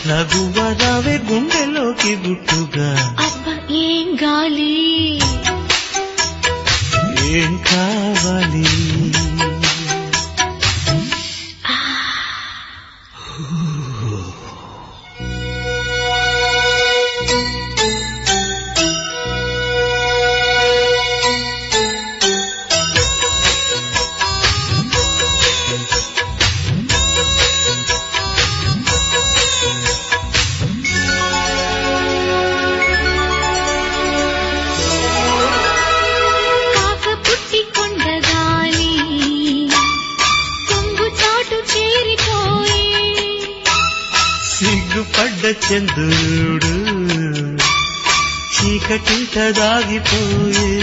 నగువరావే గుండెలోకి గుట్టుగా అబ్బ ఏం గాలి ఏం కావాలి కాక పుట్టి కొండ గాలి కొంగు చాటు చేరిపోయి సిగ్గుపడ్డ చంద్రుడు చీకటింట దాగిపోయే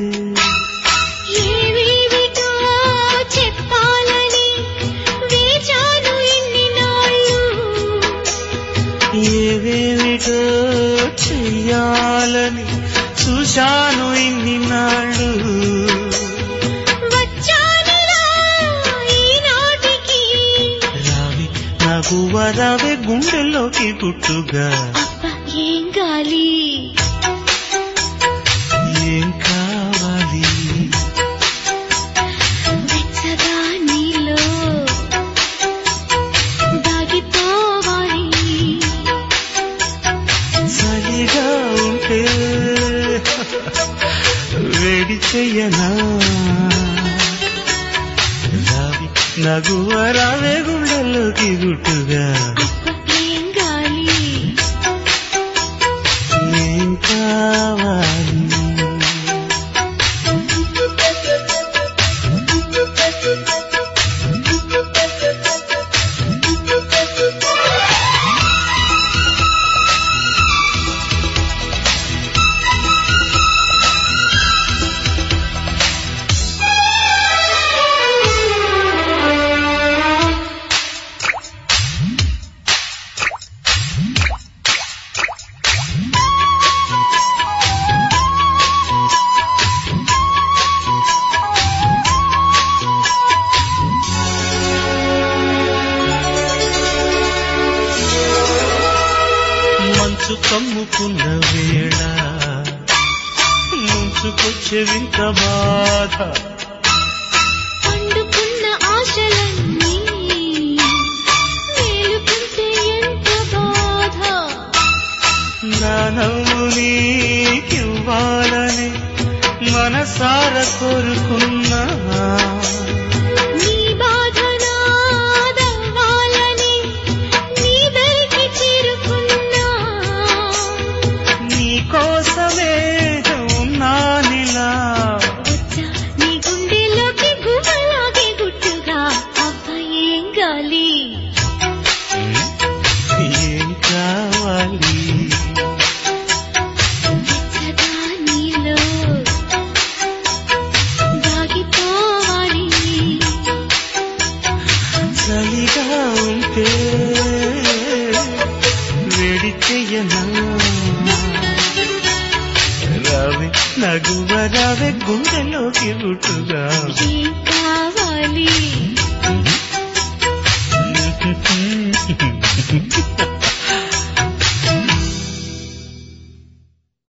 ఏవేవిటో చెప్పాలని వేచాను ఇన్ని నాళ్ళు ఏవేమిటో చెయ్యాలని చూశాను ఇన్ని నాళ్ళు వచ్చానురా ఈనాటికి రావి నాకు వరావే గుండెలోకి గుట్టుగా అబ్బ ఏం గాలి ఏం కావాలి వెచ్చగా నీలో దాగిపోవాలి చలిగా ఉంటే వేడి చెయ్యనా రావి నగువ రావే గుండెల్లోకి గుట్టుగా అబ్బ ఏం గాలి ఏం కావాలి మంచు కమ్ముకున్న వేళ ముంచుకొచ్చే వింత బాధ పండుకున్న ఆశలన్నీ మేలుకుంటే ఎంత బాధ నా నవ్వు నీకివ్వాలని మనసార కోరుకున్నా నీ బాధ నాదవ్వాలని నీ దరికి చేరుకున్నా నీ కోసమే ఉన్నానిలా వచ్చా నీ గుండెలోకి గుహలాగే గుట్టుగా అబ్బ ఏం గాలి ఏం కావాలి వెచ్చగా నీలో దాగిపోవాలి చలిగా ఉంటే వేడి చెయ్యనా రావే నగువ రావే గుండెలోకి గుట్టుగా ఏం కావాలి Mm-hmm.